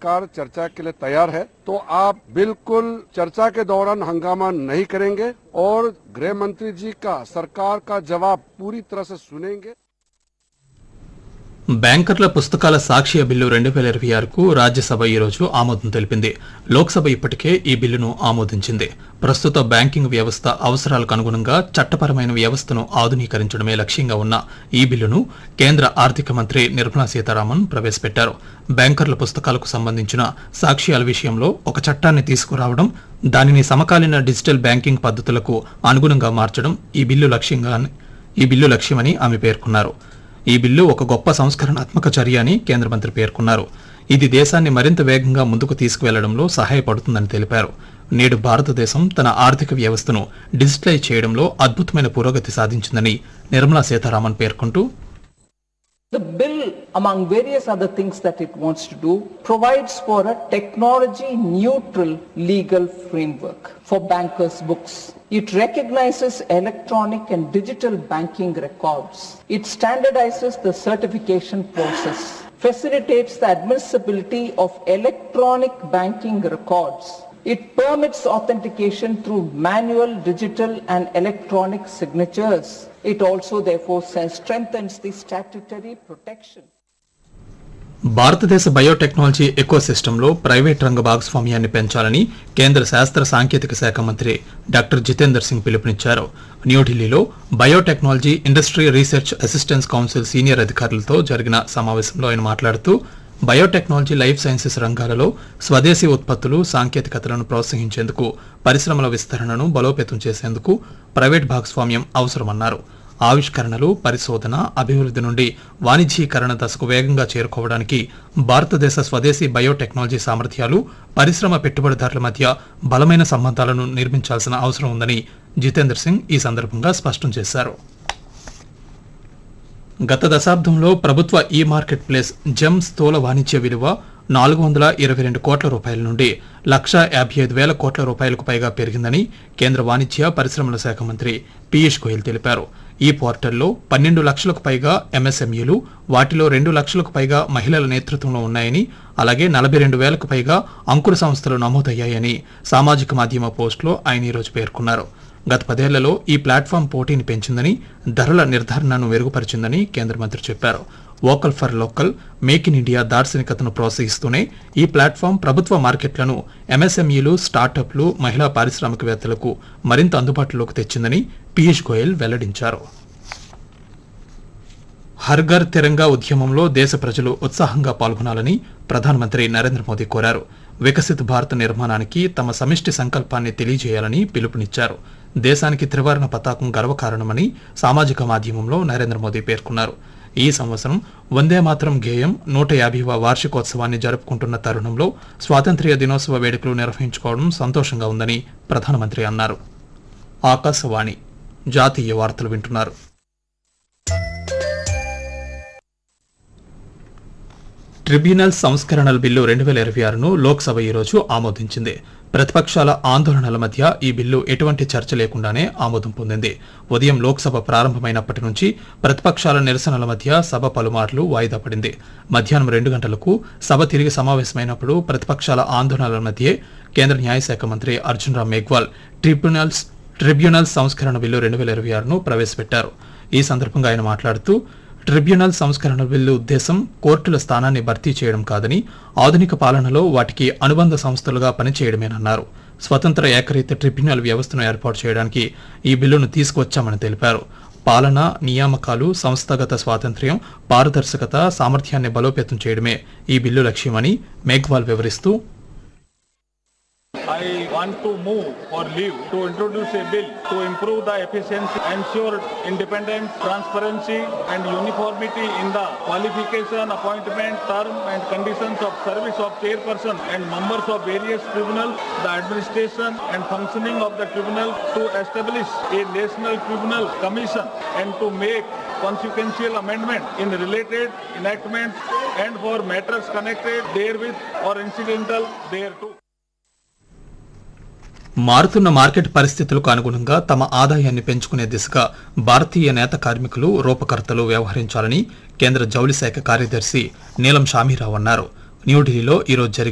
सरकार चर्चा के लिए तैयार है तो आप बिल्कुल चर्चा के दौरान हंगामा नहीं करेंगे और गृह मंत्री जी का सरकार का जवाब पूरी तरह से सुनेंगे బ్యాంకర్ల పుస్తకాల సాక్ష్య బిల్లు రెండు వేల ఇరవై ఆరుకు రాజ్యసభ ఈ రోజు ఆమోదం తెలిపింది లోక్సభ ఇప్పటికే ఈ బిల్లును ఆమోదించింది ప్రస్తుత బ్యాంకింగ్ వ్యవస్థ అవసరాలకు అనుగుణంగా చట్టపరమైన వ్యవస్థను ఆధునీకరించడమే లక్ష్యంగా ఉన్న ఈ బిల్లును కేంద్ర ఆర్థిక మంత్రి నిర్మలా సీతారామన్ ప్రవేశపెట్టారు బ్యాంకర్ల పుస్తకాలకు సంబంధించిన సాక్ష్యాల విషయంలో ఒక చట్టాన్ని తీసుకురావడం దానిని సమకాలీన డిజిటల్ బ్యాంకింగ్ పద్ధతులకు అనుగుణంగా మార్చడం ఈ బిల్లు లక్ష్యంగా ఈ బిల్లు లక్ష్యమని ఆమె పేర్కొన్నారు ఈ బిల్లు ఒక గొప్ప సంస్కరణాత్మక చర్య అని కేంద్ర మంత్రి పేర్కొన్నారు ఇది దేశాన్ని మరింత వేగంగా ముందుకు తీసుకువెళ్లడంలో సహాయపడుతుందని తెలిపారు నేడు భారతదేశం తన ఆర్థిక వ్యవస్థను డిజిటలైజ్ చేయడంలో అద్భుతమైన పురోగతి సాధించిందని నిర్మలా సీతారామన్ పేర్కొంటూ The bill, among various other things that it wants to do, provides for a technology neutral legal framework for bankers' books. It recognizes electronic and digital banking records. It standardizes the certification process, facilitates the admissibility of electronic banking records. It permits authentication through manual, digital and electronic signatures. It also therefore strengthens the statutory protection. భారతదేశ biotechnology ఎకోసిస్టంలో private రంగ భాగస్వామ్యాన్ని పెంచాలని కేంద్ర శాస్త్ర సాంకేతిక శాఖ మంత్రి డాక్టర్ జితేందర్ సింగ్ పిలుపునిచ్చారు న్యూఢిల్లీలో biotechnology industry research assistance council senior అధికారులతో జరిగిన సమావేశంలో ఆయన మాట్లాడుతూ బయోటెక్నాలజీ లైఫ్ సైన్సెస్ రంగాలలో స్వదేశీ ఉత్పత్తులు సాంకేతికతలను ప్రోత్సహించేందుకు పరిశ్రమల విస్తరణను బలోపేతం చేసేందుకు ప్రైవేట్ భాగస్వామ్యం అవసరమన్నారు ఆవిష్కరణలు పరిశోధన అభివృద్ధి నుండి వాణిజ్యీకరణ దశకు వేగంగా చేరుకోవడానికి భారతదేశ స్వదేశీ బయోటెక్నాలజీ సామర్థ్యాలు పరిశ్రమ పెట్టుబడిదారుల మధ్య బలమైన సంబంధాలను నిర్మించాల్సిన అవసరం ఉందని జితేందర్ సింగ్ ఈ సందర్భంగా స్పష్టం చేశారు గత దశాబ్దంలో ప్రభుత్వ ఈ మార్కెట్ ప్లేస్ జెమ్ స్థూల వాణిజ్య విలువ నాలుగు వందల ఇరవై రెండు కోట్ల రూపాయల నుండి లక్ష యాభై ఐదు వేల కోట్ల రూపాయలకు పైగా పెరిగిందని కేంద్ర వాణిజ్య పరిశ్రమల శాఖ మంత్రి పీయూష్ గోయల్ తెలిపారు ఈ పోర్టల్లో పన్నెండు లక్షలకు పైగా ఎంఎస్ఎంఈలు వాటిలో రెండు లక్షలకు పైగా మహిళల నేతృత్వంలో ఉన్నాయని అలాగే నలభై రెండు వేలకు పైగా అంకుర సంస్థలు నమోదయ్యాయని సామాజిక మాధ్యమ పోస్టులో ఆయన ఈరోజు పేర్కొన్నారు గత పదేళ్లలో ఈ ప్లాట్ఫామ్ పోటీని పెంచిందని ధరల నిర్ధారణను మెరుగుపరిచిందని కేంద్ర మంత్రి చెప్పారు vocal for local make in India దార్శనికతను ప్రోత్సహిస్తూనే ఈ ప్లాట్ఫామ్ ప్రభుత్వ మార్కెట్లను ఎంఎస్ఎంఈలు స్టార్టప్లు మహిళా పారిశ్రామికవేత్తలకు మరింత అందుబాటులోకి తెచ్చిందని పీయూష్ గోయల్ వెల్లడించారు హర్ ఘర్ తిరంగా ఉద్యమంలో దేశ ప్రజలు ఉత్సాహంగా పాల్గొనాలని ప్రధానమంత్రి నరేంద్ర మోదీ కోరారు వికసిత్ భారత్ నిర్మాణానికి తమ సమిష్టి సంకల్పాన్ని తెలియజేయాలని పిలుపునిచ్చారు దేశానికి త్రివర్ణ పతాకం గర్వకారణమని సామాజిక మాధ్యమంలో నరేంద్ర మోదీ పేర్కొన్నారు ఈ సంవత్సరం వందే మాత్రం గేయం నూట యాభైవ వార్షికోత్సవాన్ని జరుపుకుంటున్న తరుణంలో స్వాతంత్ర్య దినోత్సవ వేడుకలు నిర్వహించుకోవడం సంతోషంగా ఉందని ప్రధానమంత్రి అన్నారు ఆకాశవాణి జాతీయ వార్తలు వింటున్నారు ట్రిబ్యునల్ సంస్కరణల బిల్లు రెండు వేల ఇరవై ఆరును లోక్సభ ఈరోజు ఆమోదించింది ప్రతిపక్షాల ఆందోళనల మధ్య ఈ బిల్లు ఎటువంటి చర్చ లేకుండానే ఆమోదం పొందింది ఉదయం లోక్సభ ప్రారంభమైనప్పటి నుంచి ప్రతిపక్షాల నిరసనల మధ్య సభ పలుమార్లు వాయిదా పడింది మధ్యాహ్నం రెండు గంటలకు సభ తిరిగి సమావేశమైనప్పుడు ప్రతిపక్షాల ఆందోళనల మధ్యే కేంద్ర న్యాయశాఖ మంత్రి అర్జున్ రామ్ మేఘ్వాల్ ట్రిబ్యునల్స్ ట్రిబ్యునల్ సంస్కరణ బిల్లు రెండు వేల ఇరవై ఆరును ప్రవేశపెట్టారు ఈ సందర్భంగా ఆయన మాట్లాడుతూ ట్రిబ్యునల్ సంస్కరణ బిల్లు ఉద్దేశం కోర్టుల స్థానాన్ని భర్తీ చేయడం కాదని ఆధునిక పాలనలో వాటికి అనుబంధ సంస్థలుగా పనిచేయడమేనన్నారు స్వతంత్ర ఏకరీతి ట్రిబ్యునల్ వ్యవస్థను ఏర్పాటు చేయడానికి ఈ బిల్లును తీసుకువచ్చామని తెలిపారు పాలన నియామకాలు సంస్థాగత స్వాతంత్ర్యం పారదర్శకత సామర్థ్యాన్ని బలోపేతం చేయడమే ఈ బిల్లు లక్ష్యమని మేఘ్వాల్ వివరిస్తూ I want to move or leave to introduce a bill to improve the efficiency, ensure independence, transparency and uniformity in the qualification, appointment, term and conditions of service of chairperson and members of various tribunals, the administration and functioning of the tribunal to establish a national tribunal commission and to make consequential amendment in related enactments and for matters connected therewith or incidental thereto. మారుతున్న market పరిస్థితులకు అనుగుణంగా తమ ఆదాయాన్ని పెంచుకునే దిశగా భారతీయ నేత కార్మికులు రూపకర్తలు వ్యవహరించాలని కేంద్ర జౌళి శాఖ కార్యదర్శి నీలం షామీరావు అన్నారు న్యూఢిల్లీలో ఈరోజు జరిగిన